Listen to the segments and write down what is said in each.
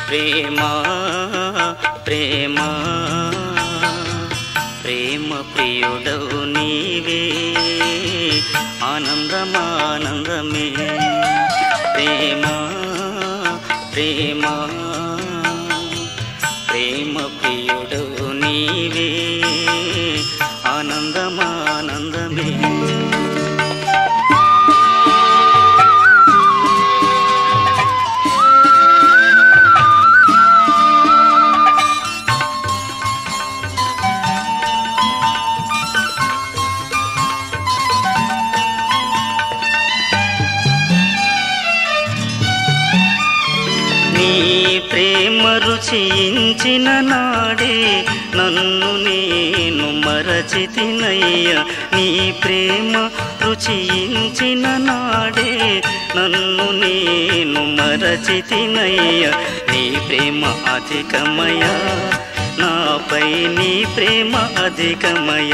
ప్రేమ ప్రేమ ప్రేమ ప్రియుడవు నీవే ఆనందమానందమే ప్రేమ ప్రేమ ప్రేమ ప్రియుడవు నీవే ఆనందమానందమే నీ ప్రేమ రుచించిన నాడే నన్ను నేను మరచితినయ్య నీ ప్రేమ రుచించిన నాడే నన్ను నేను మరచితినయ్య నీ ప్రేమ అధికమయ నాపై నీ ప్రేమ అధికమయ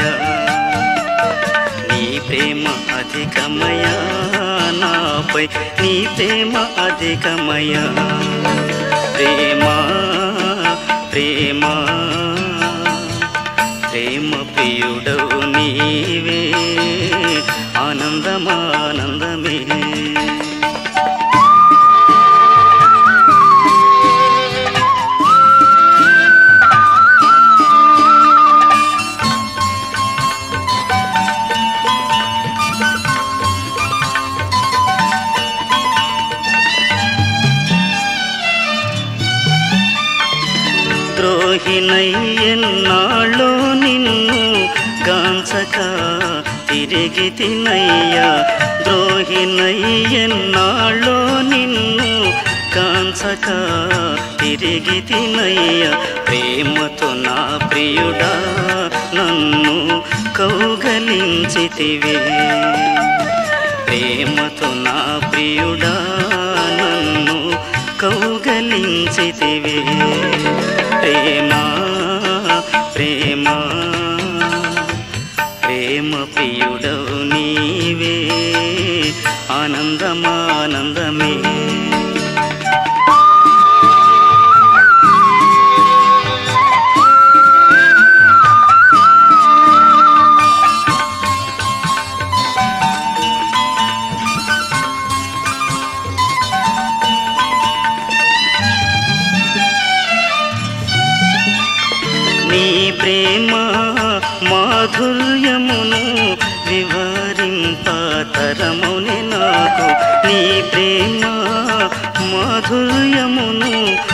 నీ ప్రేమ అధికమయ నాపై నీ ప్రేమ అధికమయ ప్రేమ ప్రేమ ప్రేమ ప్రియుడవు నీవే ఆనందమానందమే ద్రోహినై ఎన్నాళ్ళో నిన్ను గాంచక తిరిగి తినయ్యా ద్రోహినై ఎన్నాళ్ళో నిన్ను కాంచక తిరిగి తినయ్యా ప్రేమతో నా ప్రియుడా నన్ను కౌగలించితివే ప్రేమతో నా ప్రియుడా నన్ను కౌగలించితివే ప్రేమ ప్రేమ ప్రేమ ప్రియుడవు నీవే ఆనందమానందమే నీ ప్రేమ మాధుర్యమును వివరింపతరముని నాకు నీ ప్రేమ మాధుర్యమును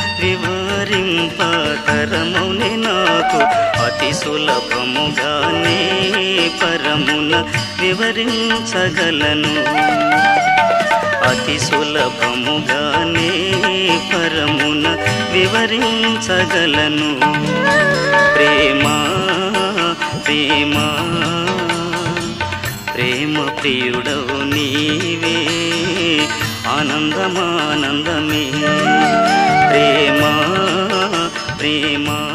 వివరింపతరముని నాకు అతి సులభముగానే పరమున వివరించగలను అతి సులభముగానే పరమున వివరించగలను ప్రేమ ప్రేమ ప్రేమ ప్రియుడవు నీవే ఆనందమానందమే ప్రేమ ప్రేమ